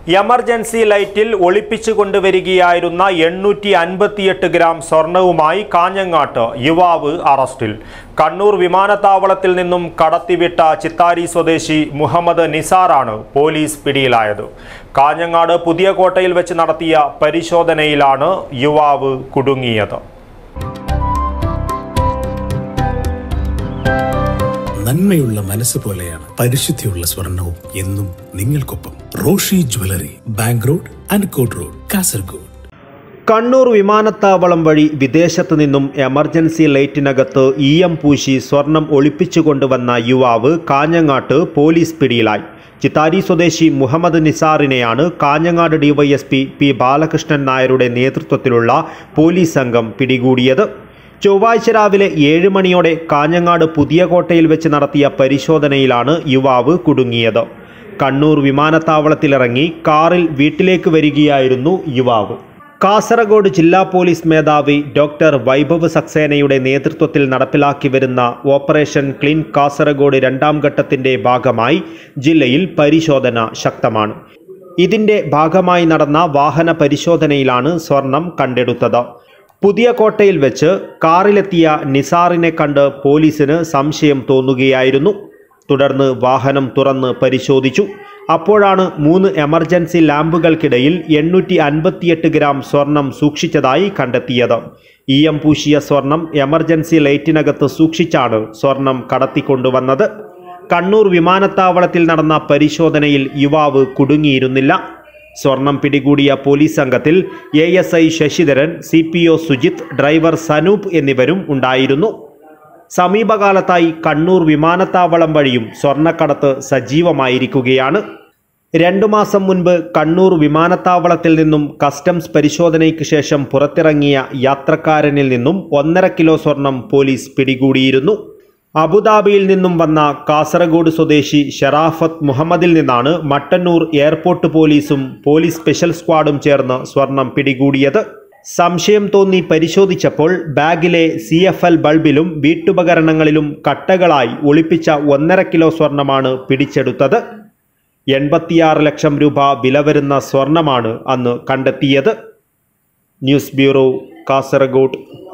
emergency ലൈറ്റിൽ ഒളിപ്പിച്ചു കൊണ്ടുവരികയായിരുന്ന എണ്ണൂറ്റി അൻപത്തിയെട്ട് ഗ്രാം സ്വർണവുമായി കാഞ്ഞങ്ങാട്ട് യുവാവ് അറസ്റ്റിൽ കണ്ണൂർ വിമാനത്താവളത്തിൽ നിന്നും കടത്തിവിട്ട ചിത്താരി സ്വദേശി മുഹമ്മദ് നിസാറാണ് പോലീസ് പിടിയിലായത് കാഞ്ഞങ്ങാട് പുതിയ കോട്ടയിൽ വെച്ച് നടത്തിയ പരിശോധനയിലാണ് യുവാവ് കുടുങ്ങിയത് നന്മയുള്ള മനസ്സ് പോലെയാണ് പരിശുദ്ധിയുള്ള സ്വർണവും എന്നും നിങ്ങൾക്കൊപ്പം റോഷി ജ്വല്ലറി ബാങ്ക് റോഡ് അൻകോട്ട് റോഡ് കാസർഗോഡ് കണ്ണൂർ വിമാനത്താവളം വഴി വിദേശത്തു നിന്നും എമർജൻസി ലൈറ്റിനകത്ത് ഇ എം പൂശി സ്വർണം ഒളിപ്പിച്ചു കൊണ്ടുവന്ന യുവാവ് കാഞ്ഞങ്ങാട്ട് പോലീസ് പിടിയിലായി ചിത്താരി സ്വദേശി മുഹമ്മദ് നിസാറിനെയാണ് കാഞ്ഞങ്ങാട് ഡിവൈഎസ്പി പി ബാലകൃഷ്ണൻ നായരുടെ നേതൃത്വത്തിലുള്ള പോലീസ് സംഘം പിടികൂടിയത് ചൊവ്വാഴ്ച രാവിലെ ഏഴ് മണിയോടെ കാഞ്ഞങ്ങാട് പുതിയ കോട്ടയിൽ വെച്ച് നടത്തിയ പരിശോധനയിലാണ് യുവാവ് കുടുങ്ങിയത് കണ്ണൂർ വിമാനത്താവളത്തിലിറങ്ങി കാറിൽ വീട്ടിലേക്ക് വരികയായിരുന്നു യുവാവ് കാസർഗോഡ് ജില്ലാ പോലീസ് മേധാവി ഡോക്ടർ വൈഭവ് സക്സേനയുടെ നേതൃത്വത്തിൽ നടപ്പിലാക്കി വരുന്ന ഓപ്പറേഷൻ ക്ലീൻ കാസർഗോഡ് രണ്ടാം ഘട്ടത്തിന്റെ ഭാഗമായി ജില്ലയിൽ പരിശോധന ശക്തമാണ് ഇതിന്റെ ഭാഗമായി നടന്ന വാഹന പരിശോധനയിലാണ് സ്വർണം കണ്ടെടുത്തത് പുതിയ കോട്ടയിൽ വെച്ച് കാറിലെത്തിയ നിസാറിനെ കണ്ട് പോലീസിന് സംശയം തോന്നുകയായിരുന്നു തുടർന്ന് വാഹനം തുറന്ന് പരിശോധിച്ചു അപ്പോഴാണ് മൂന്ന് എമർജൻസി ലാമ്പുകൾക്കിടയിൽ എണ്ണൂറ്റി അൻപത്തിയെട്ട് ഗ്രാം സ്വർണം സൂക്ഷിച്ചതായി കണ്ടെത്തിയത് ഇ എം പൂശിയ സ്വർണം എമർജൻസി ലൈറ്റിനകത്ത് സൂക്ഷിച്ചാണ് സ്വർണം കടത്തിക്കൊണ്ടുവന്നത് കണ്ണൂർ വിമാനത്താവളത്തിൽ നടന്ന പരിശോധനയിൽ യുവാവ് കുടുങ്ങിയിരുന്നില്ല സ്വർണം പിടികൂടിയ പോലീസ് സംഘത്തിൽ A S I Sasidharan C P O Sujith driver Sanoop എന്നിവരും ഉണ്ടായിരുന്നു സമീപകാലത്തായി കണ്ണൂർ വിമാനത്താവളം വഴിയും സ്വർണ്ണക്കടത്ത് സജീവമായിരിക്കുകയാണ് രണ്ടു മാസം മുൻപ് കണ്ണൂർ വിമാനത്താവളത്തിൽ നിന്നും കസ്റ്റംസ് പരിശോധനയ്ക്ക് ശേഷം പുറത്തിറങ്ങിയ യാത്രക്കാരനിൽ നിന്നും ഒന്നര കിലോ സ്വർണം പോലീസ് പിടികൂടിയിരുന്നു അബുദാബിയിൽ നിന്നും വന്ന കാസർഗോഡ് സ്വദേശി ഷറാഫത്ത് മുഹമ്മദിൽ നിന്നാണ് മട്ടന്നൂർ എയർപോർട്ട് പോലീസും പോലീസ് സ്പെഷ്യൽ സ്ക്വാഡും ചേർന്ന് സ്വർണം പിടികൂടിയത് സംശയം തോന്നി പരിശോധിച്ചപ്പോൾ ബാഗിലെ സി എഫ് എൽ ബൾബിലും വീട്ടുപകരണങ്ങളിലും കട്ടകളായി ഒളിപ്പിച്ച ഒന്നര കിലോ സ്വർണമാണ് പിടിച്ചെടുത്തത് എൺപത്തിയാറ് ലക്ഷം രൂപ വില വരുന്ന സ്വർണമാണ് അന്ന് കണ്ടെത്തിയത് ന്യൂസ് ബ്യൂറോ കാസർഗോഡ്